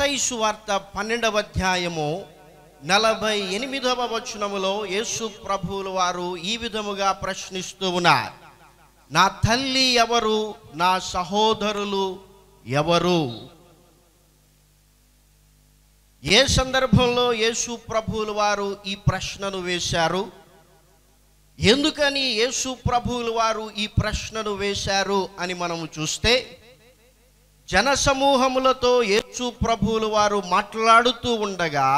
మత్తయి వార్త పన్నెండవ అధ్యాయము నలభై ఎనిమిదవ వచనములో యేసు ప్రభువుల వారు ఈ విధముగా ప్రశ్నిస్తూ ఉన్నారు నా తల్లి ఎవరు నా సహోదరులు ఎవరు ఏ సందర్భంలో యేసు ప్రభువుల వారు ఈ ప్రశ్నను వేశారు ఎందుకని యేసు ప్రభువుల వారు ఈ ప్రశ్నను వేశారు అని మనము చూస్తే జనసమూహములతో యేసు ప్రభువుల వారు మాట్లాడుతూ ఉండగా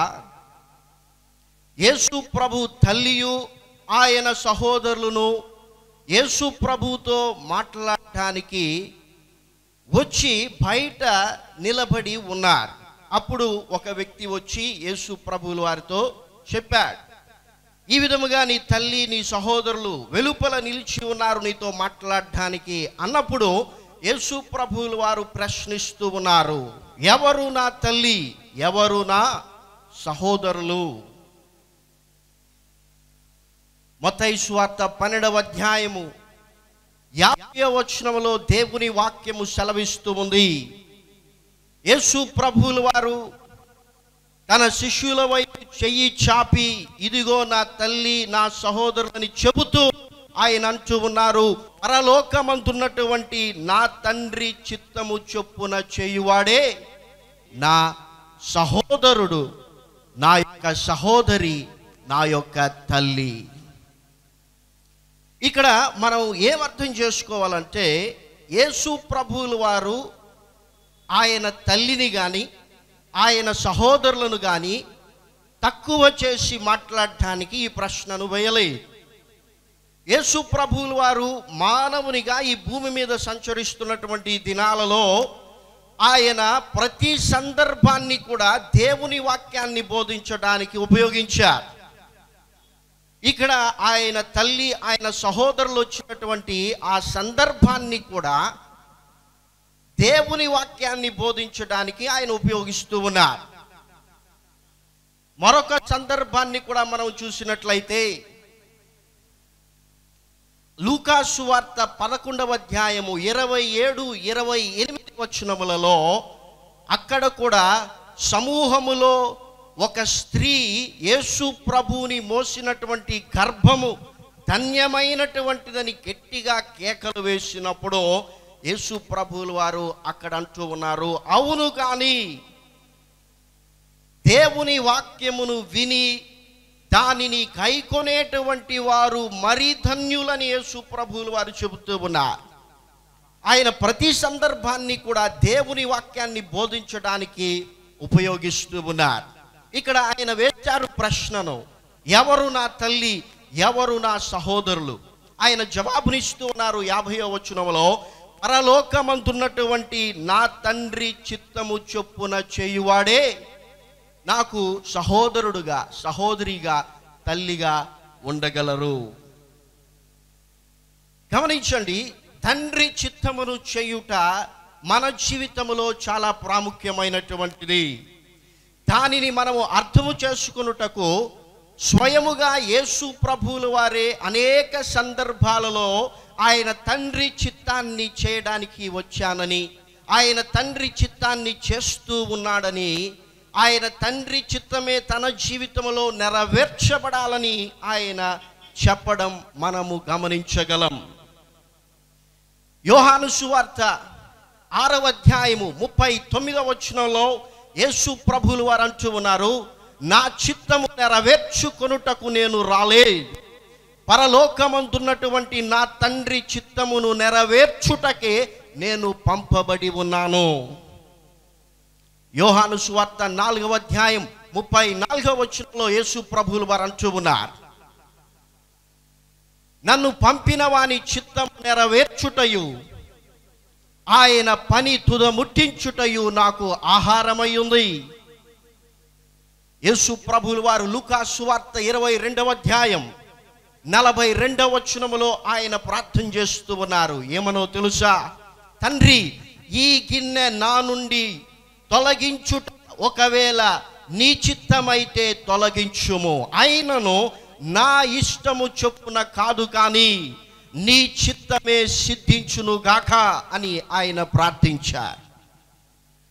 యేసు ప్రభు తల్లియు ఆయన సహోదరులను యేసు ప్రభుతో మాట్లాడటానికి వచ్చి బయట నిలబడి ఉన్నారు అప్పుడు ఒక వ్యక్తి వచ్చి యేసు ప్రభువుల వారితో చెప్పాడు ఈ విధముగా నీ తల్లి నీ సహోదరులు వెలుపల నిలిచి ఉన్నారు నీతో మాట్లాడడానికి అన్నప్పుడు యేసు ప్రభువుల వారు ప్రశ్నిస్తూ ఉన్నారు ఎవరు నా తల్లి ఎవరు నా సహోదరులు మత్తయి సువార్త పన్నెండవ అధ్యాయము యాభై వచనములో దేవుని వాక్యము సెలవిస్తూ ఉంది యేసు ప్రభువుల వారు తన శిష్యుల వైపు చెయ్యి చాపి ఇదిగో నా తల్లి నా సహోదరులని చెబుతూ ఆయన అంటూ ఉన్నారు పరలోకమంతున్నటువంటి నా తండ్రి చిత్తము చొప్పున చేయువాడే నా సహోదరుడు నా యొక్క సహోదరి నా యొక్క తల్లి ఇక్కడ మనం ఏం అర్థం చేసుకోవాలంటే యేసు ప్రభువుల వారు ఆయన తల్లిని కానీ ఆయన సహోదరులను కానీ తక్కువ చేసి మాట్లాడటానికి ఈ ప్రశ్నను వేయలేదు యేసు ప్రభువుల వారు మానవునిగా ఈ భూమి మీద సంచరిస్తున్నటువంటి ఈ దినాలలో ఆయన ప్రతి సందర్భాన్ని కూడా దేవుని వాక్యాన్ని బోధించడానికి ఉపయోగించారు ఇక్కడ ఆయన తల్లి ఆయన సహోదరులు వచ్చినటువంటి ఆ సందర్భాన్ని కూడా దేవుని వాక్యాన్ని బోధించడానికి ఆయన ఉపయోగిస్తూ ఉన్నారు మరొక సందర్భాన్ని కూడా మనం చూసినట్లయితే లూకాసు వార్త పదకొండవ అధ్యాయము ఇరవై ఏడు ఇరవై ఎనిమిది వచనములలో అక్కడ కూడా సమూహములో ఒక స్త్రీ యేసు ప్రభువుని మోసినటువంటి గర్భము ధన్యమైనటువంటిదని గట్టిగా కేకలు వేసినప్పుడు యేసు ప్రభువులు వారు అక్కడ అంటూ ఉన్నారు అవును కానీ దేవుని వాక్యమును విని దానిని కైకొనేటువంటి వారు మరీ ధన్యులని యేసు ప్రభువులు వారు చెబుతూ ఉన్నారు ఆయన ప్రతి సందర్భాన్ని కూడా దేవుని వాక్యాన్ని బోధించడానికి ఉపయోగిస్తూ ఉన్నారు ఇక్కడ ఆయన వేశారు ప్రశ్నను ఎవరు నా తల్లి ఎవరు నా సహోదరులు ఆయన జవాబునిస్తూ ఉన్నారు యాభైవ వచనంలో పరలోకమంతున్నటువంటి నా తండ్రి చిత్తము చొప్పున చేయువాడే నాకు సహోదరుడుగా సహోదరిగా తల్లిగా ఉండగలరు గమనించండి తండ్రి చిత్తమును చేయుట మన జీవితములో చాలా ప్రాముఖ్యమైనటువంటిది దానిని మనము అర్థము చేసుకున్నటకు స్వయముగా యేసు ప్రభువుల వారే అనేక సందర్భాలలో ఆయన తండ్రి చిత్తాన్ని చేయడానికి వచ్చానని ఆయన తండ్రి చిత్తాన్ని చేస్తూ ఉన్నాడని ఆయన తండ్రి చిత్తమే తన జీవితంలో నెరవేర్చబడాలని ఆయన చెప్పడం మనము గమనించగలం యోహాను సువార్త ఆరవ అధ్యాయము ముప్పై తొమ్మిదవ వచనంలో యేసు ప్రభులు వారు అంటూ ఉన్నారు నా చిత్తము నెరవేర్చుకొనుటకు నేను రాలే పరలోకమందున్నటువంటి నా తండ్రి చిత్తమును నెరవేర్చుటకే నేను పంపబడి ఉన్నాను యోహాను సువార్త నాలుగవ అధ్యాయం ముప్పై నాలుగవ వచనంలో యేసు ప్రభులు వారు అంటూ ఉన్నారు నన్ను పంపిన వాని చిత్తం నెరవేర్చుటయు ఆయన పని తుదముట్టించుటయు నాకు ఆహారమై ఉంది యేసు ప్రభులు వారు లూకా సువార్త ఇరవై రెండవ అధ్యాయం నలభై రెండవ వచనములో ఆయన ప్రార్థన చేస్తూ ఉన్నారు ఏమనో తెలుసా తండ్రి ఈ గిన్నె నా నుండి తొలగించుట ఒకవేళ నీ చిత్తమైతే తొలగించుము అయినను నా ఇష్టము చొప్పున కాదు కానీ నీ చిత్తమే సిద్ధించును గాక అని ఆయన ప్రార్థించారు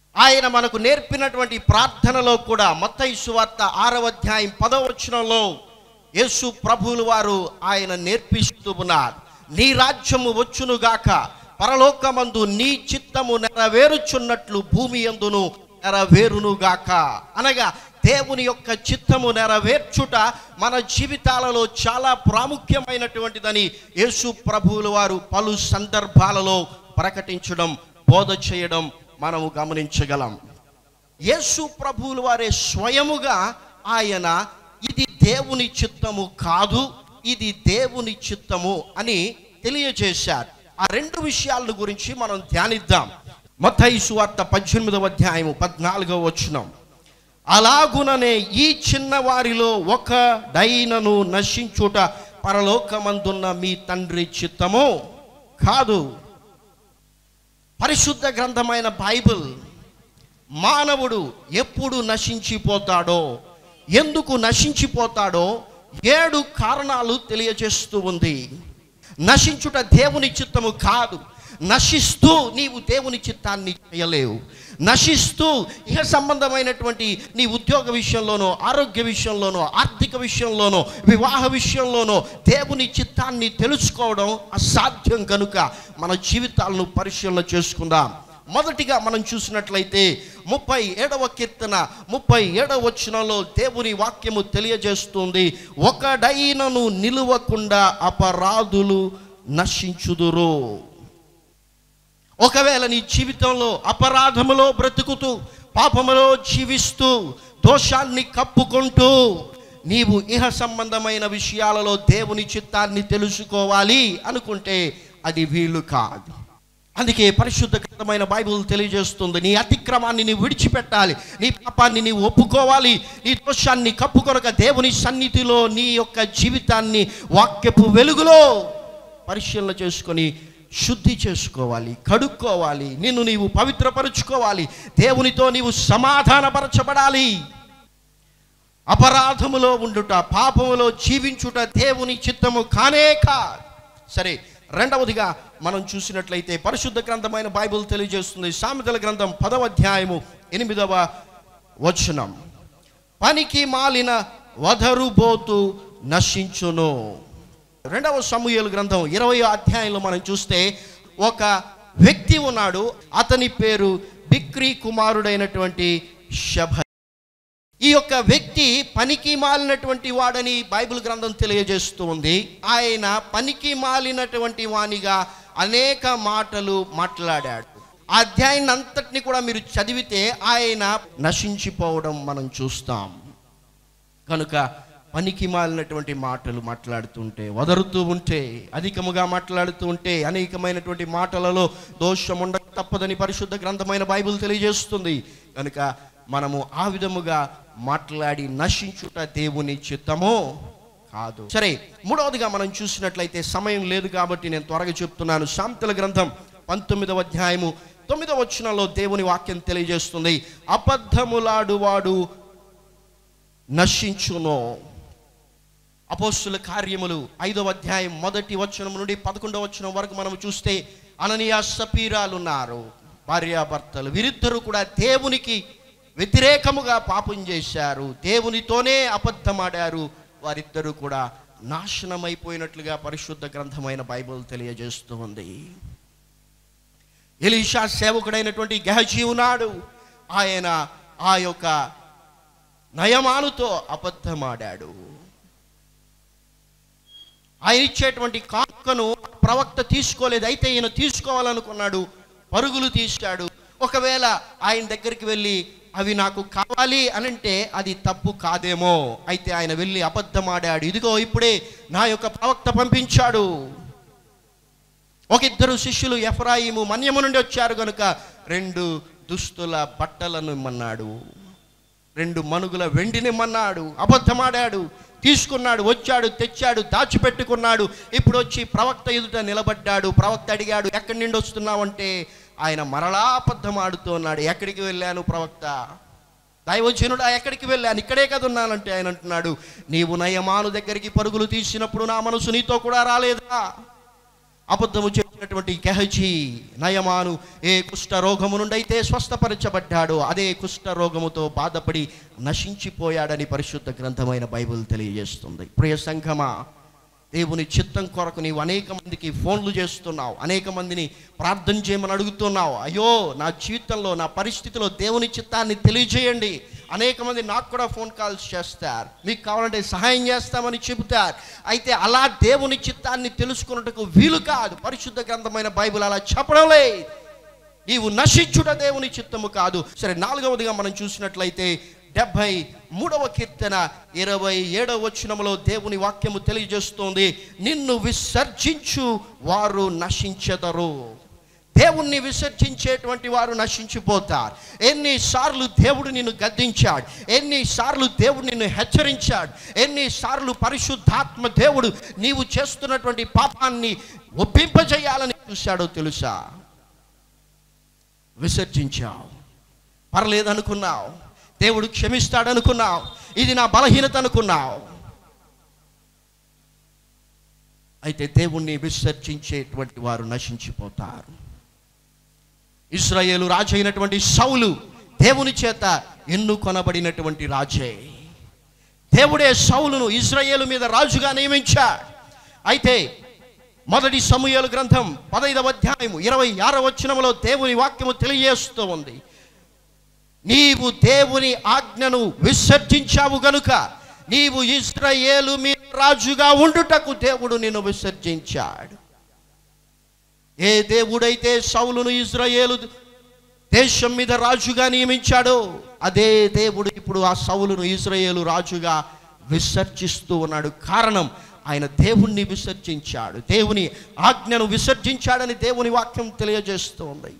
ఆయన మనకు నేర్పినటువంటి ప్రార్థనలో కూడా మత్తయి సువార్త ఆరవ అధ్యాయం పదవచనంలో యేసు ప్రభువులు వారు ఆయన నేర్పిస్తూ ఉన్నారు నీ రాజ్యము వచ్చునుగాక పరలోకమందు నీ చిత్తము నెరవేరుచున్నట్లు భూమి ఎందును నెరవేరునుగాక అనగా దేవుని యొక్క చిత్తము నెరవేర్చుట మన జీవితాలలో చాలా ప్రాముఖ్యమైనటువంటిదని యేసు ప్రభువుల వారు పలు సందర్భాలలో ప్రకటించడం బోధ చేయడం మనము గమనించగలం యేసు ప్రభువుల వారే స్వయముగా ఆయన ఇది దేవుని చిత్తము కాదు ఇది దేవుని చిత్తము అని తెలియజేశారు ఆ రెండు విషయాల గురించి మనం ధ్యానిద్దాం మత్తయి సువార్త పద్దెనిమిదవ అధ్యాయము పద్నాలుగవ వచనం అలాగుననే ఈ చిన్న వారిలో ఒక డైనను నశించుట పరలోకమందున్న మీ తండ్రి చిత్తము కాదు పరిశుద్ధ గ్రంథమైన బైబిల్ మానవుడు ఎప్పుడు నశించిపోతాడో ఎందుకు నశించిపోతాడో ఏడు కారణాలు తెలియజేస్తూ ఉంది నశించుట దేవుని చిత్తము కాదు నశిస్తూ నీవు దేవుని చిత్తాన్ని చేయలేవు నశిస్తూ ఇహ సంబంధమైనటువంటి నీ ఉద్యోగ విషయంలోనో ఆరోగ్య విషయంలోనో ఆర్థిక విషయంలోనో వివాహ విషయంలోనో దేవుని చిత్తాన్ని తెలుసుకోవడం అసాధ్యం కనుక మన జీవితాలను పరిశీలన చేసుకుందాం మొదటిగా మనం చూసినట్లయితే ముప్పై ఏడవ కీర్తన ముప్పై ఏడవ వచనంలో దేవుని వాక్యము తెలియజేస్తుంది ఒకడైనను నిలువకుండా అపరాధులు నశించుదురు ఒకవేళ నీ జీవితంలో అపరాధములో బ్రతుకుతూ పాపములో జీవిస్తూ దోషాన్ని కప్పుకుంటూ నీవు ఇహ సంబంధమైన విషయాలలో దేవుని చిత్తాన్ని తెలుసుకోవాలి అనుకుంటే అది వీలు కాదు అందుకే పరిశుద్ధ గ్రంథమైన బైబిల్ తెలియజేస్తుంది నీ అతిక్రమాన్ని నీవు విడిచిపెట్టాలి నీ పాపాన్ని నీవు ఒప్పుకోవాలి నీ దోషాన్ని కప్పుకొనక దేవుని సన్నిధిలో నీ యొక్క జీవితాన్ని వాక్యపు వెలుగులో పరిశీలన చేసుకొని శుద్ధి చేసుకోవాలి కడుక్కోవాలి నిన్ను నీవు పవిత్రపరుచుకోవాలి దేవునితో నీవు సమాధానపరచబడాలి అపరాధములో ఉండుట పాపములో జీవించుట దేవుని చిత్తము కానే కా సరే రెండవదిగా మనం చూసినట్లయితే పరిశుద్ధ గ్రంథమైన బైబిల్ తెలియజేస్తుంది సామెతల గ్రంథం పదవ అధ్యాయము ఎనిమిదవ వచనం పనికి మాలిన వధరుబోతు నశించును రెండవ సమూహల గ్రంథం ఇరవై అధ్యాయంలో మనం చూస్తే ఒక వ్యక్తి ఉన్నాడు అతని పేరు బిక్రీ కుమారుడైనటువంటి శభ ఈ యొక్క వ్యక్తి పనికి మాలినటువంటి వాడని బైబిల్ గ్రంథం తెలియజేస్తూ ఉంది ఆయన పనికి మాలినటువంటి వానిగా అనేక మాటలు మాట్లాడాడు ఆ అధ్యాయాన్ని అంతటిని కూడా మీరు చదివితే ఆయన నశించిపోవడం మనం చూస్తాం కనుక పనికి మాలినటువంటి మాటలు మాట్లాడుతుంటే వదరుతూ ఉంటే అధికముగా మాట్లాడుతూ ఉంటే అనేకమైనటువంటి మాటలలో దోషం ఉండక తప్పదని పరిశుద్ధ గ్రంథమైన బైబిల్ తెలియజేస్తుంది కనుక మనము ఆ విధముగా మాట్లాడి నశించుట దేవుని చిత్తమో కాదు సరే మూడవదిగా మనం చూసినట్లయితే సమయం లేదు కాబట్టి నేను త్వరగా చెప్తున్నాను శాంతల గ్రంథం పంతొమ్మిదవ అధ్యాయము తొమ్మిదవ వచనంలో దేవుని వాక్యం తెలియజేస్తుంది అబద్ధములాడువాడు నశించును అపోస్తుల కార్యములు ఐదవ అధ్యాయం మొదటి వచనం నుండి పదకొండవ వచనం వరకు మనం చూస్తే అననీయ సపీరాలు ఉన్నారు భార్యాభర్తలు వీరిద్దరూ కూడా దేవునికి వ్యతిరేకముగా పాపం చేశారు దేవునితోనే అబద్ధమాడారు వారిద్దరూ కూడా నాశనమైపోయినట్లుగా పరిశుద్ధ గ్రంథమైన బైబిల్ తెలియజేస్తూ ఉంది ఎలీషా సేవకుడైనటువంటి గహజీ ఉన్నాడు ఆయన ఆ యొక్క నయమానుతో అబద్ధమాడాడు ఆయన ఇచ్చేటువంటి కానుకను ప్రవక్త తీసుకోలేదు అయితే ఈయన తీసుకోవాలనుకున్నాడు పరుగులు తీశాడు ఒకవేళ ఆయన దగ్గరికి వెళ్ళి అవి నాకు కావాలి అనంటే అది తప్పు కాదేమో అయితే ఆయన వెళ్ళి అబద్ధమాడాడు ఇదిగో ఇప్పుడే నా యొక్క ప్రవక్త పంపించాడు ఒక ఇద్దరు శిష్యులు ఎఫ్రాయిము మన్యము నుండి వచ్చారు కనుక రెండు దుస్తుల బట్టలను ఇమ్మన్నాడు రెండు మనుగుల వెండినిమ్మన్నాడు అబద్ధమాడాడు తీసుకున్నాడు వచ్చాడు తెచ్చాడు దాచిపెట్టుకున్నాడు ఇప్పుడు వచ్చి ప్రవక్త ఎదుట నిలబడ్డాడు ప్రవక్త అడిగాడు ఎక్కడి నుండి వస్తున్నావంటే ఆయన మరలా అబద్ధం ఆడుతూ ఉన్నాడు ఎక్కడికి వెళ్ళాను ప్రవక్త దైవజనుడా ఎక్కడికి వెళ్ళాను ఇక్కడే కదా ఉన్నానంటే ఆయన అంటున్నాడు నీవు నయమాను దగ్గరికి పరుగులు తీసినప్పుడు నా మనసు నీతో కూడా రాలేదా అబద్ధము చెప్పి అయినటువంటి గెహజీ నయమాను ఏ కుష్ఠ రోగము నుండి అయితే స్వస్థపరచబడ్డాడో అదే కుష్ఠ రోగముతో బాధపడి నశించిపోయాడని పరిశుద్ధ గ్రంథమైన బైబిల్ తెలియజేస్తుంది ప్రియ సంఘమా దేవుని చిత్తం కొరకు నీవు అనేక మందికి ఫోన్లు చేస్తున్నావు అనేక మందిని ప్రార్థన చేయమని అడుగుతున్నావు అయ్యో నా జీవితంలో నా పరిస్థితిలో దేవుని చిత్తాన్ని తెలియజేయండి అనేక మంది నాకు కూడా ఫోన్ కాల్స్ చేస్తారు మీకు కావాలంటే సహాయం చేస్తామని చెబుతారు అయితే అలా దేవుని చిత్తాన్ని తెలుసుకున్నట్టుకు వీలు కాదు పరిశుద్ధ గ్రంథమైన బైబిల్ అలా చెప్పడం లేదు నీవు నశించుట దేవుని చిత్తము కాదు సరే నాలుగవదిగా మనం చూసినట్లయితే డెబ్భై మూడవ కీర్తన ఇరవై ఏడవ వచనములో దేవుని వాక్యము తెలియజేస్తోంది నిన్ను విసర్జించు వారు నశించెదరు దేవుణ్ణి విసర్జించేటువంటి వారు నశించిపోతారు ఎన్నిసార్లు దేవుడు నిన్ను గద్దించాడు ఎన్నిసార్లు దేవుడు నిన్ను హెచ్చరించాడు ఎన్నిసార్లు పరిశుద్ధాత్మ దేవుడు నీవు చేస్తున్నటువంటి పాపాన్ని ఒప్పింపజేయాలని చూశాడో తెలుసా విసర్జించావు పర్లేదనుకున్నావు దేవుడు క్షమిస్తాడనుకున్నావు ఇది నా బలహీనత అనుకున్నావు అయితే దేవుణ్ణి విసర్జించేటువంటి వారు నశించిపోతారు ఇస్రాయేలు రాజు అయినటువంటి సౌలు దేవుని చేత ఎన్నుకొనబడినటువంటి రాజే దేవుడే సౌలును ఇజ్రాయేలు మీద రాజుగా నియమించాడు అయితే మొదటి సమూహలు గ్రంథం పదైదవ అధ్యాయము ఇరవై ఆరవ వచనములో దేవుని వాక్యము తెలియజేస్తూ ఉంది నీవు దేవుని ఆజ్ఞను విసర్జించావు గనుక నీవు ఇస్రాయేలు మీద రాజుగా ఉండుటకు దేవుడు నిన్ను విసర్జించాడు ఏ దేవుడైతే సౌలును ఇజ్రాయేలు దేశం మీద రాజుగా నియమించాడో అదే దేవుడు ఇప్పుడు ఆ సౌలును ఇజ్రాయేలు రాజుగా విసర్జిస్తూ ఉన్నాడు కారణం ఆయన దేవుణ్ణి విసర్జించాడు దేవుని ఆజ్ఞను విసర్జించాడని దేవుని వాక్యం తెలియజేస్తూ ఉంది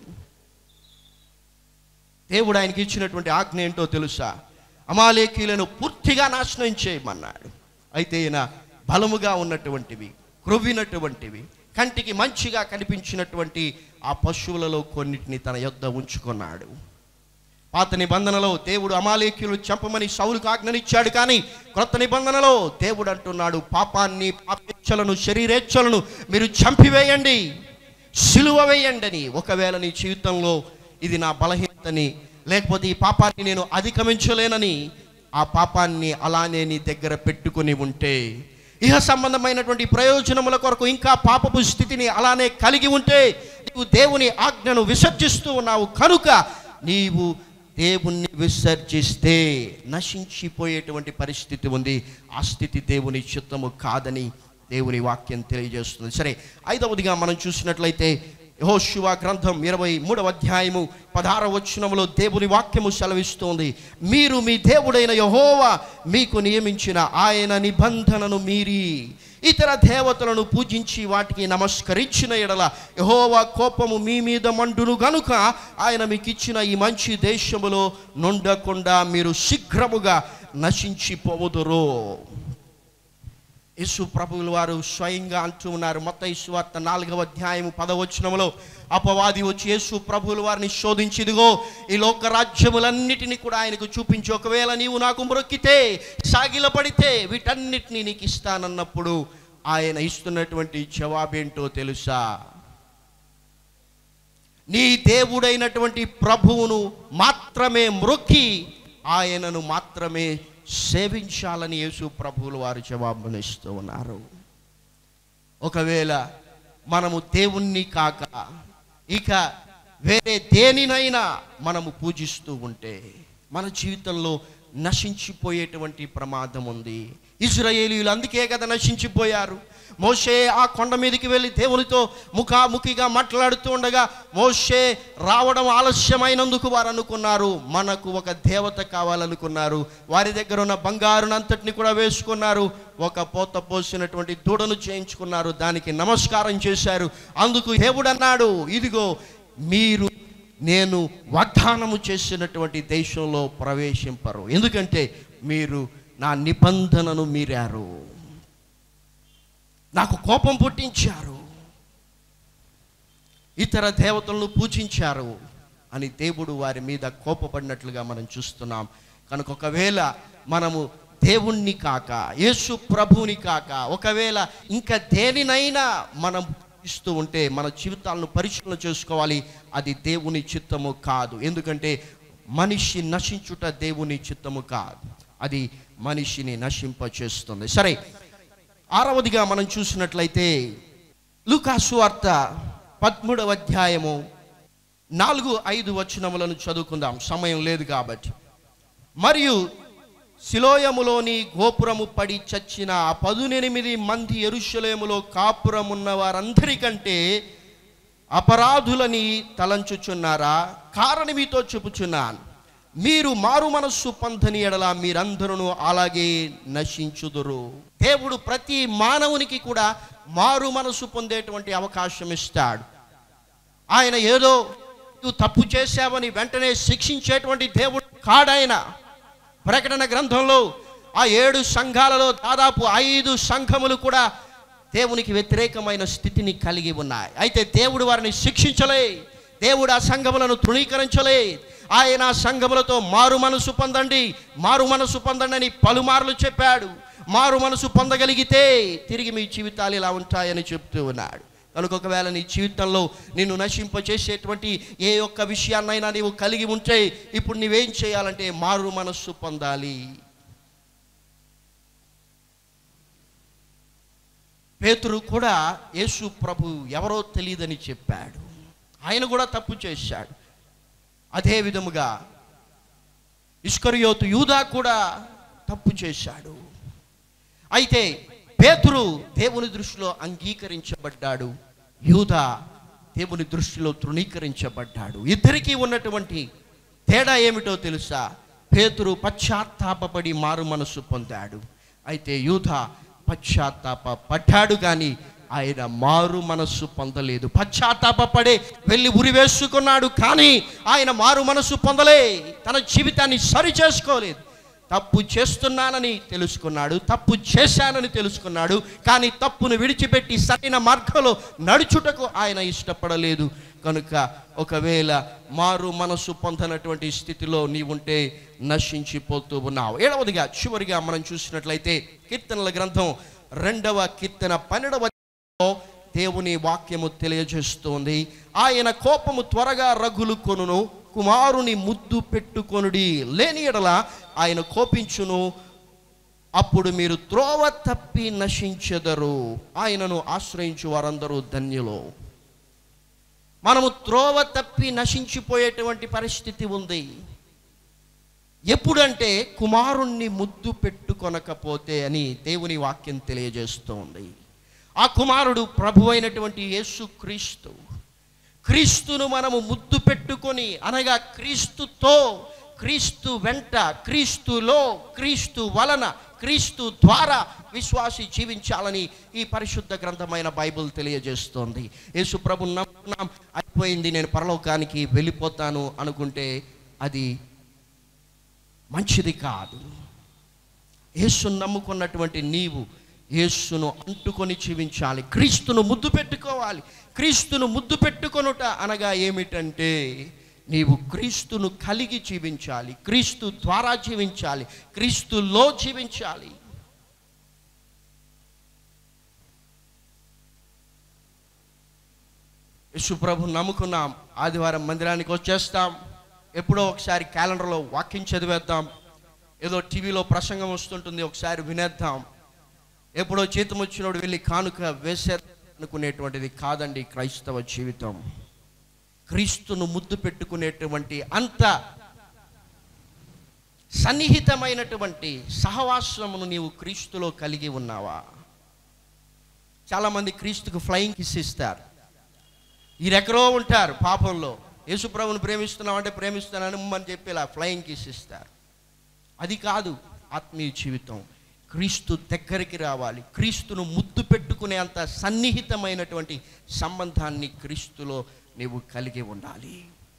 దేవుడు ఆయనకి ఇచ్చినటువంటి ఆజ్ఞ ఏంటో తెలుసా అమాలేకీలను పూర్తిగా నాశనం చేయమన్నాడు అయితే ఈయన బలముగా ఉన్నటువంటివి క్రొవ్వినటువంటివి కంటికి మంచిగా కనిపించినటువంటి ఆ పశువులలో కొన్నిటిని తన యొద్ద ఉంచుకున్నాడు పాత నిబంధనలో దేవుడు అమాలేక్యులు చంపమని సౌలుకు ఆజ్ఞనిచ్చాడు కానీ క్రొత్త నిబంధనలో దేవుడు అంటున్నాడు పాపాన్ని పాపేచ్ఛలను శరీరేచ్ఛలను మీరు చంపివేయండి సిలువ వేయండి అని ఒకవేళ నీ జీవితంలో ఇది నా బలహీనతని లేకపోతే ఈ పాపాన్ని నేను అధిగమించలేనని ఆ పాపాన్ని అలానే నీ దగ్గర పెట్టుకొని ఉంటే ఇహ సంబంధమైనటువంటి ప్రయోజనముల కొరకు ఇంకా పాపపు స్థితిని అలానే కలిగి ఉంటే నీవు దేవుని ఆజ్ఞను విసర్జిస్తూ ఉన్నావు కనుక నీవు దేవుణ్ణి విసర్జిస్తే నశించిపోయేటువంటి పరిస్థితి ఉంది ఆ స్థితి దేవుని చిత్తము కాదని దేవుని వాక్యం తెలియజేస్తుంది సరే ఐదవదిగా మనం చూసినట్లయితే యెహోషువ గ్రంథం ఇరవై మూడవ అధ్యాయము పదహార వచనములో దేవుని వాక్యము సెలవిస్తోంది మీరు మీ దేవుడైన యహోవా మీకు నియమించిన ఆయన నిబంధనను మీరి ఇతర దేవతలను పూజించి వాటికి నమస్కరించిన ఎడల యహోవా కోపము మీ మీద మండును గనుక ఆయన మీకు ఇచ్చిన ఈ మంచి దేశములో నుండకుండా మీరు శీఘ్రముగా నశించిపోవుదురు యేసు ప్రభువుల వారు స్వయంగా అంటూ ఉన్నారు మొత్త వార్త నాలుగవ అధ్యాయం పదవచనములో అపవాది వచ్చి యేసు ప్రభువుల వారిని శోధించి ఇదిగో ఈ లోక రాజ్యములన్నిటినీ కూడా ఆయనకు చూపించి ఒకవేళ నీవు నాకు మొరక్కితే సాగిలపడితే వీటన్నిటినీ నీకు ఇస్తానన్నప్పుడు ఆయన ఇస్తున్నటువంటి జవాబేంటో తెలుసా నీ దేవుడైనటువంటి ప్రభువును మాత్రమే మ్రొక్కి ఆయనను మాత్రమే సేవించాలని యేసు ప్రభువులు వారు జవాబునిస్తూ ఉన్నారు ఒకవేళ మనము దేవుణ్ణి కాక ఇక వేరే దేనినైనా మనము పూజిస్తూ ఉంటే మన జీవితంలో నశించిపోయేటువంటి ప్రమాదం ఉంది ఇజ్రాయేలీలు అందుకే కదా నశించిపోయారు మోషే ఆ కొండ మీదకి వెళ్ళి దేవునితో ముఖాముఖిగా మాట్లాడుతూ ఉండగా మోషే రావడం ఆలస్యమైనందుకు వారు అనుకున్నారు మనకు ఒక దేవత కావాలనుకున్నారు వారి దగ్గర ఉన్న బంగారునంతటిని కూడా వేసుకున్నారు ఒక పోత పోసినటువంటి దూడను చేయించుకున్నారు దానికి నమస్కారం చేశారు అందుకు దేవుడు అన్నాడు ఇదిగో మీరు నేను వాగ్దానము చేసినటువంటి దేశంలో ప్రవేశింపరు ఎందుకంటే మీరు నా నిబంధనను మీరారు నాకు కోపం పుట్టించారు ఇతర దేవతలను పూజించారు అని దేవుడు వారి మీద కోపపడినట్లుగా మనం చూస్తున్నాం కనుక ఒకవేళ మనము దేవుణ్ణి కాక యేసు ప్రభువుని కాక ఒకవేళ ఇంకా దేనినైనా మనం ఇస్తూ ఉంటే మన జీవితాలను పరిశీలన చేసుకోవాలి అది దేవుని చిత్తము కాదు ఎందుకంటే మనిషి నశించుట దేవుని చిత్తము కాదు అది మనిషిని నశింపచేస్తుంది సరే ఆరవదిగా మనం చూసినట్లయితే లూకాసు వార్త పదమూడవ అధ్యాయము నాలుగు ఐదు వచనములను చదువుకుందాం సమయం లేదు కాబట్టి మరియు శిలోయములోని గోపురము పడి చచ్చిన ఆ పదునెనిమిది మంది ఎరుషలేములో కాపురమున్న వారందరికంటే అపరాధులని తలంచుచున్నారా కారణం మీతో చెప్పుచున్నాను మీరు మారు మనస్సు పొందని ఎడల మీరందరూ అలాగే నశించుదురు దేవుడు ప్రతి మానవునికి కూడా మారు మనసు పొందేటువంటి అవకాశం ఇస్తాడు ఆయన ఏదో నువ్వు తప్పు చేశావని వెంటనే శిక్షించేటువంటి దేవుడు కాడాయన ప్రకటన గ్రంథంలో ఆ ఏడు సంఘాలలో దాదాపు ఐదు సంఘములు కూడా దేవునికి వ్యతిరేకమైన స్థితిని కలిగి ఉన్నాయి అయితే దేవుడు వారిని శిక్షించలే దేవుడు ఆ సంఘములను తృణీకరించలే ఆయన ఆ సంఘములతో మారు మనసు పొందండి మారు మనసు పొందండి అని పలుమార్లు చెప్పాడు మారు మనసు పొందగలిగితే తిరిగి మీ జీవితాలు ఇలా ఉంటాయని చెప్తూ ఉన్నాడు కనుక ఒకవేళ నీ జీవితంలో నిన్ను నశింపచేసేటువంటి ఏ ఒక్క విషయాన్నైనా నీవు కలిగి ఉంటే ఇప్పుడు నీవేం చేయాలంటే మారు మనస్సు పొందాలి పేతురు కూడా యేసు ప్రభు ఎవరో తెలియదని చెప్పాడు ఆయన కూడా తప్పు చేశాడు అదే విధముగా ఇస్కరియోతు యూదా కూడా తప్పు చేశాడు అయితే పేతురు దేవుని దృష్టిలో అంగీకరించబడ్డాడు యూదా దేవుని దృష్టిలో తృణీకరించబడ్డాడు ఇద్దరికీ ఉన్నటువంటి తేడా ఏమిటో తెలుసా పేతురు పశ్చాత్తాపపడి మారు మనసు పొందాడు అయితే యూదా పశ్చాత్తాప పడ్డాడు కానీ ఆయన మారు మనస్సు పొందలేదు పశ్చాత్తాపపడే వెళ్ళి ఉరి వేసుకున్నాడు కానీ ఆయన మారు మనస్సు పొందలే తన జీవితాన్ని సరి చేసుకోలేదు తప్పు చేస్తున్నానని తెలుసుకున్నాడు తప్పు చేశానని తెలుసుకున్నాడు కానీ తప్పును విడిచిపెట్టి సరైన మార్గంలో నడుచుటకు ఆయన ఇష్టపడలేదు కనుక ఒకవేళ మారు మనసు పొందనటువంటి స్థితిలో నీవుంటే నశించిపోతూ ఉన్నావు ఏడవదిగా చివరిగా మనం చూసినట్లయితే కీర్తనల గ్రంథం రెండవ కీర్తన పన్నెండవ దేవుని వాక్యము తెలియజేస్తోంది ఆయన కోపము త్వరగా రగులు కొనును కుమారుని ముద్దు పెట్టుకొనుడి లేని ఎడల ఆయన కోపించును అప్పుడు మీరు త్రోవ తప్పి నశించెదరు ఆయనను ఆశ్రయించు వారందరూ ధన్యులు మనము త్రోవ తప్పి నశించిపోయేటువంటి పరిస్థితి ఉంది ఎప్పుడంటే కుమారుణ్ణి ముద్దు పెట్టుకొనకపోతే అని దేవుని వాక్యం తెలియజేస్తోంది ఆ కుమారుడు ప్రభు అయినటువంటి యేసు క్రీస్తు క్రీస్తును మనము ముద్దు పెట్టుకొని అనగా క్రీస్తుతో క్రీస్తు వెంట క్రీస్తులో క్రీస్తు వలన క్రీస్తు ద్వారా విశ్వాసి జీవించాలని ఈ పరిశుద్ధ గ్రంథమైన బైబిల్ తెలియజేస్తోంది యేసు ప్రభు నమ్ముకున్నాం అయిపోయింది నేను పరలోకానికి వెళ్ళిపోతాను అనుకుంటే అది మంచిది కాదు యేసును నమ్ముకున్నటువంటి నీవు యేసును అంటుకొని జీవించాలి క్రీస్తును ముద్దు పెట్టుకోవాలి క్రీస్తును ముద్దు పెట్టుకొనుట అనగా ఏమిటంటే నీవు క్రీస్తును కలిగి జీవించాలి క్రీస్తు ద్వారా జీవించాలి క్రీస్తులో జీవించాలి యశుప్రభు నమ్ముకున్నాం ఆదివారం మందిరానికి వచ్చేస్తాం ఎప్పుడో ఒకసారి క్యాలెండర్లో వాక్యం చదివేద్దాం ఏదో టీవీలో ప్రసంగం వస్తుంటుంది ఒకసారి వినేద్దాం ఎప్పుడో జీతం వచ్చినోడు వెళ్ళి కానుక వేసే అనుకునేటువంటిది కాదండి క్రైస్తవ జీవితం క్రీస్తును ముద్దు పెట్టుకునేటువంటి అంత సన్నిహితమైనటువంటి సహవాసమును నీవు క్రీస్తులో కలిగి ఉన్నావా చాలామంది క్రీస్తుకు ఫ్లయింగ్ కిస్ ఇస్తారు ఈరెక్కడో ఉంటారు పాపంలో యేసుప్రభుని ప్రేమిస్తున్నావు అంటే ప్రేమిస్తున్నాను అని చెప్పి ఇలా ఫ్లయింగ్ కిస్ ఇస్తారు అది కాదు ఆత్మీయ జీవితం క్రీస్తు దగ్గరికి రావాలి క్రీస్తును ముద్దు పెట్టుకునే అంత సన్నిహితమైనటువంటి సంబంధాన్ని క్రీస్తులో నీవు కలిగి ఉండాలి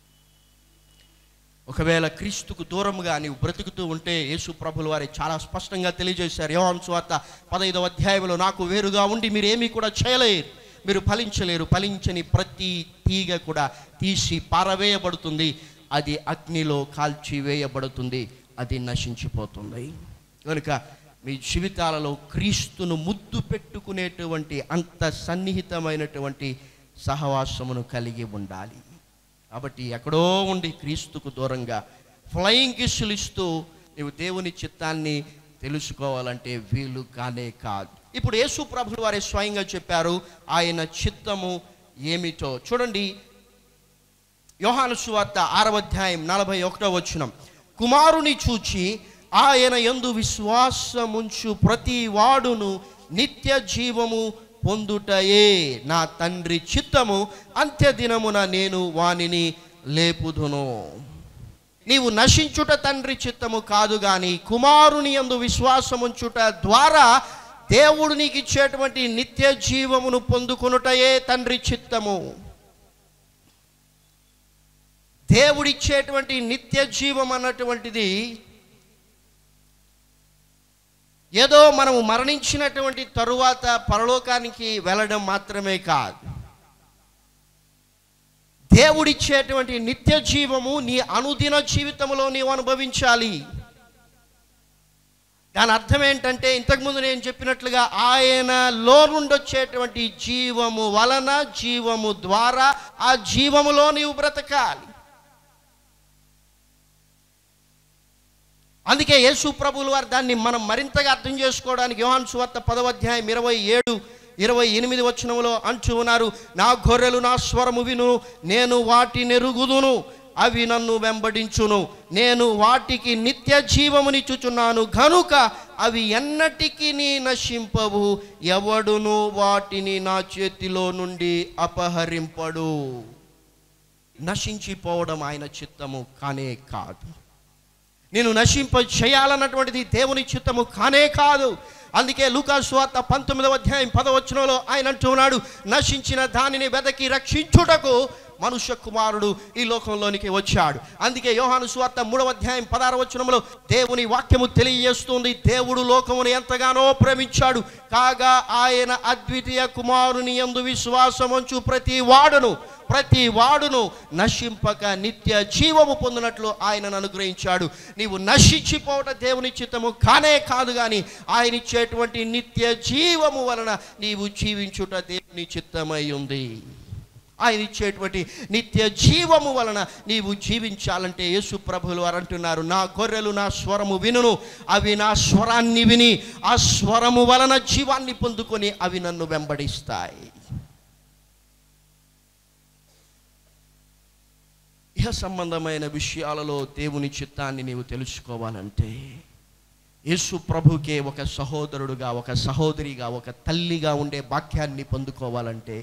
ఒకవేళ క్రీస్తుకు దూరముగా నీవు బ్రతుకుతూ ఉంటే యేసు ప్రభుల వారి చాలా స్పష్టంగా తెలియజేశారు యోహాన్ స్వార్త పదైదవ అధ్యాయంలో నాకు వేరుగా ఉండి మీరు ఏమీ కూడా చేయలేరు మీరు ఫలించలేరు ఫలించని ప్రతి తీగ కూడా తీసి పారవేయబడుతుంది అది అగ్నిలో కాల్చి వేయబడుతుంది అది నశించిపోతుంది కనుక మీ జీవితాలలో క్రీస్తును ముద్దు పెట్టుకునేటువంటి అంత సన్నిహితమైనటువంటి సహవాసమును కలిగి ఉండాలి కాబట్టి ఎక్కడో ఉండి క్రీస్తుకు దూరంగా ఫ్లయింగ్ కిస్సులు ఇస్తూ నీవు దేవుని చిత్తాన్ని తెలుసుకోవాలంటే వీలు కానే కాదు ఇప్పుడు యేసు ప్రభులు వారే స్వయంగా చెప్పారు ఆయన చిత్తము ఏమిటో చూడండి యోహాను సువార్త ఆరవ అధ్యాయం నలభై ఒకటో వచనం కుమారుని చూచి ఆయన యందు విశ్వాసముంచు ప్రతి వాడును నిత్య జీవము పొందుటయే నా తండ్రి చిత్తము అంత్యదినమున నేను వానిని లేపుదును నీవు నశించుట తండ్రి చిత్తము కాదు గాని కుమారుని యందు విశ్వాసముంచుట ద్వారా దేవుడు నీకు ఇచ్చేటువంటి నిత్య జీవమును పొందుకొనుటయే తండ్రి చిత్తము దేవుడిచ్చేటువంటి నిత్య జీవం అన్నటువంటిది ఏదో మనము మరణించినటువంటి తరువాత పరలోకానికి వెళ్ళడం మాత్రమే కాదు దేవుడిచ్చేటువంటి నిత్య జీవము నీ అనుదిన జీవితంలో నీవు అనుభవించాలి దాని అర్థం ఏంటంటే ఇంతకుముందు నేను చెప్పినట్లుగా ఆయనలో నుండి వచ్చేటువంటి జీవము వలన జీవము ద్వారా ఆ జీవములో నీవు బ్రతకాలి అందుకే యేసు ప్రభువుల వారు దాన్ని మనం మరింతగా అర్థం చేసుకోవడానికి యోహాన్ సువార్త పదవ అధ్యాయం ఇరవై ఏడు ఇరవై ఎనిమిది వచనంలో అంటూ ఉన్నారు నా గొర్రెలు నా స్వరము విను నేను వాటి నెరుగుదును అవి నన్ను వెంబడించును నేను వాటికి నిత్య జీవమునిచ్చుచున్నాను గనుక అవి ఎన్నటికీ నీ నశింపవు ఎవడును వాటిని నా చేతిలో నుండి అపహరింపడు నశించిపోవడం ఆయన చిత్తము కానే కాదు నేను నశింప చేయాలన్నటువంటిది దేవుని చిత్తము కానే కాదు అందుకే లూకాసు స్వార్త పంతొమ్మిదవ అధ్యాయం పదవచనంలో ఆయన అంటున్నాడు నశించిన దానిని వెదకి రక్షించుటకు మనుష్య కుమారుడు ఈ లోకంలోనికి వచ్చాడు అందుకే యోహాను స్వార్త మూడవ అధ్యాయం పదహార వచనంలో దేవుని వాక్యము తెలియజేస్తుంది దేవుడు లోకమును ఎంతగానో ప్రేమించాడు కాగా ఆయన అద్వితీయ కుమారుని యందు విశ్వాసముంచు ప్రతి వాడును ప్రతి వాడును నశింపక నిత్య జీవము పొందినట్లు ఆయనను అనుగ్రహించాడు నీవు నశించిపోవట దేవుని చిత్తము కానే కాదు కానీ ఆయన ఇచ్చేటువంటి నిత్య జీవము వలన నీవు జీవించుట దేవుని చిత్తమై ఉంది ఆయన ఇచ్చేటువంటి నిత్య జీవము వలన నీవు జీవించాలంటే యేసు ప్రభులు వారు అంటున్నారు నా గొర్రెలు నా స్వరము వినును అవి నా స్వరాన్ని విని ఆ స్వరము వలన జీవాన్ని పొందుకొని అవి నన్ను వెంబడిస్తాయి ఇహ సంబంధమైన విషయాలలో దేవుని చిత్తాన్ని నీవు తెలుసుకోవాలంటే యేసు ప్రభుకే ఒక సహోదరుడుగా ఒక సహోదరిగా ఒక తల్లిగా ఉండే వాక్యాన్ని పొందుకోవాలంటే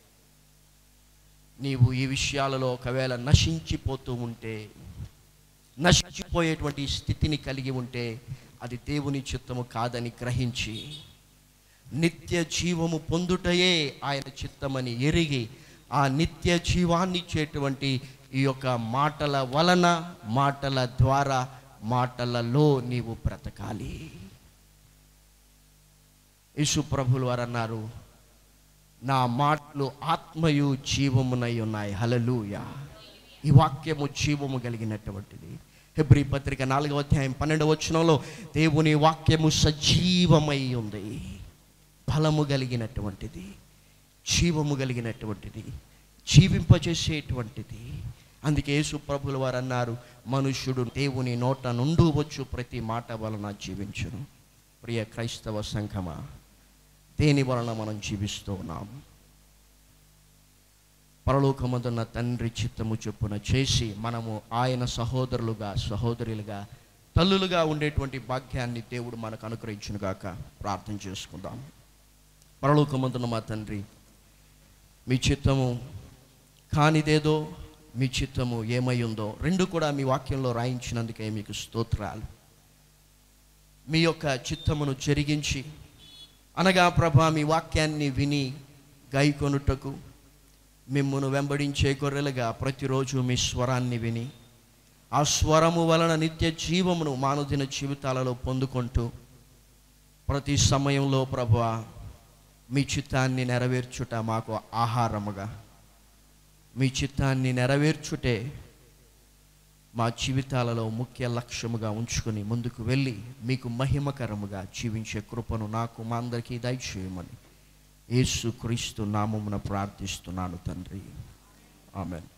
నీవు ఈ విషయాలలో ఒకవేళ నశించిపోతూ ఉంటే నశించిపోయేటువంటి స్థితిని కలిగి ఉంటే అది దేవుని చిత్తము కాదని గ్రహించి నిత్య జీవము పొందుటయే ఆయన చిత్తమని ఎరిగి ఆ నిత్య జీవాన్ని ఇచ్చేటువంటి ఈ యొక్క మాటల వలన మాటల ద్వారా మాటలలో నీవు బ్రతకాలి యేసు ప్రభులు వారు అన్నారు నా మాటలు ఆత్మయు జీవమునై ఉన్నాయి హలలుయ ఈ వాక్యము జీవము కలిగినటువంటిది హెబ్రి పత్రిక నాలుగవ అధ్యాయం పన్నెండవ వచనంలో దేవుని వాక్యము సజీవమై ఉంది బలము కలిగినటువంటిది జీవము కలిగినటువంటిది జీవింపజేసేటువంటిది అందుకే యేసు ప్రభుల వారు అన్నారు మనుష్యుడు దేవుని నోట నుండి వచ్చు ప్రతి మాట వలన జీవించును ప్రియ క్రైస్తవ సంఘమా దేని వలన మనం జీవిస్తూ ఉన్నాం పరలోకమందున్న తండ్రి చిత్తము చొప్పున చేసి మనము ఆయన సహోదరులుగా సహోదరులుగా తల్లులుగా ఉండేటువంటి భాగ్యాన్ని దేవుడు మనకు అనుగ్రహించునుగాక ప్రార్థన చేసుకుందాం పరలోకమందున్న మా తండ్రి మీ చిత్తము కానిదేదో మీ చిత్తము ఏమై ఉందో రెండు కూడా మీ వాక్యంలో రాయించినందుకే మీకు స్తోత్రాలు మీ యొక్క చిత్తమును జరిగించి అనగా ప్రభా మీ వాక్యాన్ని విని గైకొనుటకు మిమ్మును వెంబడించే గొర్రెలుగా ప్రతిరోజు మీ స్వరాన్ని విని ఆ స్వరము వలన నిత్య జీవమును మానదిన జీవితాలలో పొందుకుంటూ ప్రతి సమయంలో ప్రభా మీ చిత్తాన్ని నెరవేర్చుట మాకు ఆహారముగా మీ చిత్తాన్ని నెరవేర్చుటే మా జీవితాలలో ముఖ్య లక్ష్యముగా ఉంచుకొని ముందుకు వెళ్ళి మీకు మహిమకరముగా జీవించే కృపను నాకు మా అందరికీ దయచేయమని యేసు క్రీస్తు నామమున ప్రార్థిస్తున్నాను తండ్రి ఆమెన్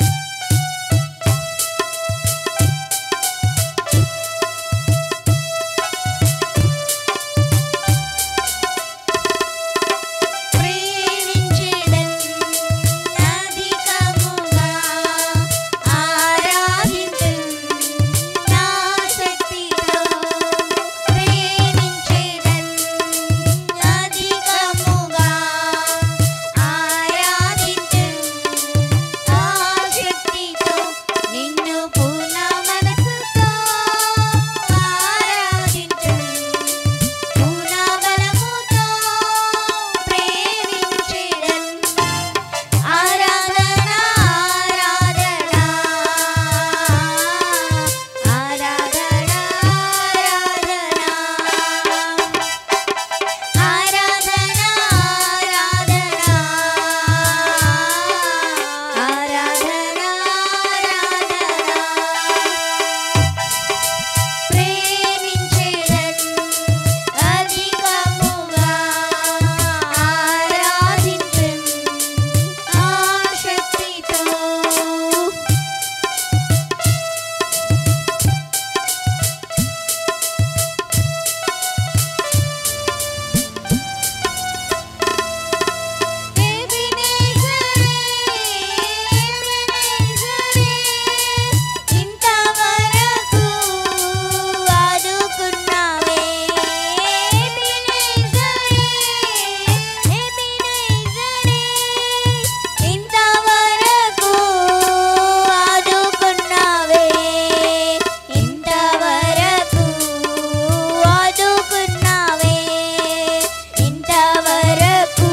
ప్రేమించెదన్ అధికముగా ఆరాధింతున్ నా శక్తితో ప్రేమించెదన్ అధికముగా ఆరాధింతున్ నా శక్తితో నిన్ను పూర్ణ మనసుతో ఆరాధింతున్ పూర్ణ బలముతో ప్రేమించెదన్ ఆరాధన ఆరాధన ఆరాధన ఆరాధన ఆరాధన ఆరాధన ప్రేమించెదన్ అధికముగా ఆరాధించెన్ ఆశక్తితో ఇంతవరకు ఆదుకున్నావే ఇంతవరకు ఆదుకున్నావే ఇంతవరకు ఆదుకున్నావే ఇంతవరకు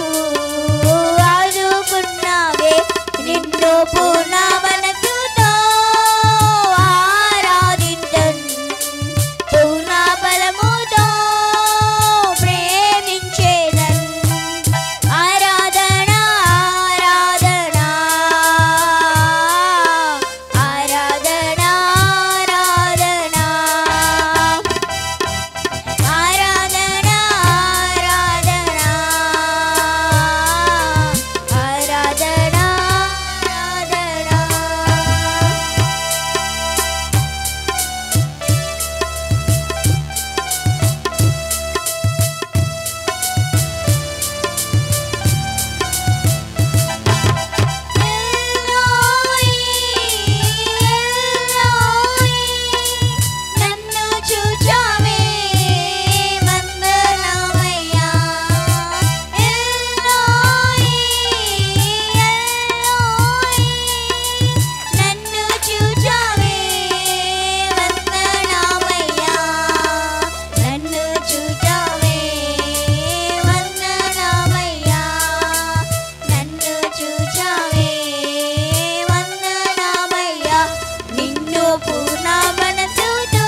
ఆదుకున్నావే నిన్ను పూర్ణ మనసుతో ఆరాధించన్ పూర్ణ బలముతో ప్రేమించేదన్ ఆరాధన ఆరాధన ఆరాధన ఆరాధన ఆరాధన ఆరాధన ఆరాధన ఆరాధన నన్ను చూచావే వందనామయ్యా ఎల్లోయి ఎల్లోయి నన్ను చూచావే వందనామయ్యా నన్ను చూచావే వందనామయ్యా నన్ను చూచావే వందనామయ్యా నిన్ను పూర్ణ మనసుతో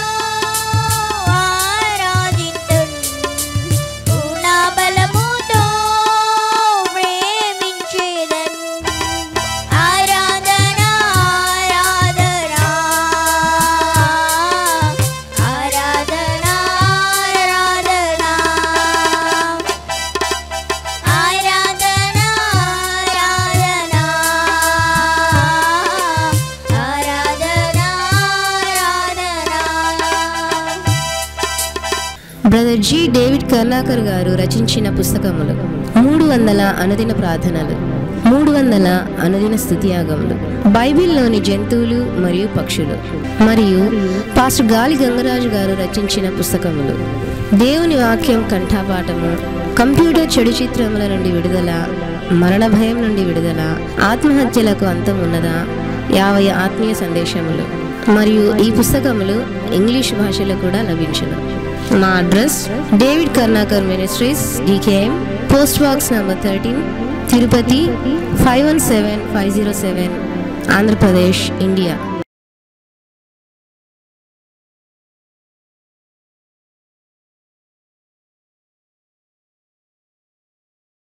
ఆరాధింతున్ పూర్ణ బలముతో ప్రేమించేదన్ ఆరాధన ఆరాధన ఆరాధన ఆరాధన ఆరాధన ఆరాధన ఆరాధన ఆరాధన బ్రదర్ జి డేవిడ్ కర్లాకర్ గారు రచించిన పుస్తకములు మూడు వందల అనుదిన ప్రార్థనలు మూడు వందల అనుదిన స్థుతియాగములు బైబిల్లోని జంతువులు మరియు పక్షులు మరియు పాస్టర్ గాలి గంగరాజు గారు రచించిన పుస్తకములు దేవుని వాక్యం కంఠాపాఠము కంప్యూటర్ చెడు చిత్రముల నుండి విడుదల మరణ భయం నుండి విడుదల ఆత్మహత్యలకు అంతం ఉన్నదా యాభై ఆత్మీయ సందేశములు మరియు ఈ పుస్తకములు ఇంగ్లీష్ భాషలో కూడా లభించును మా address David Karnakar ministries DKM post box number thirteen Tirupati five one seven five zero seven Andhra Pradesh India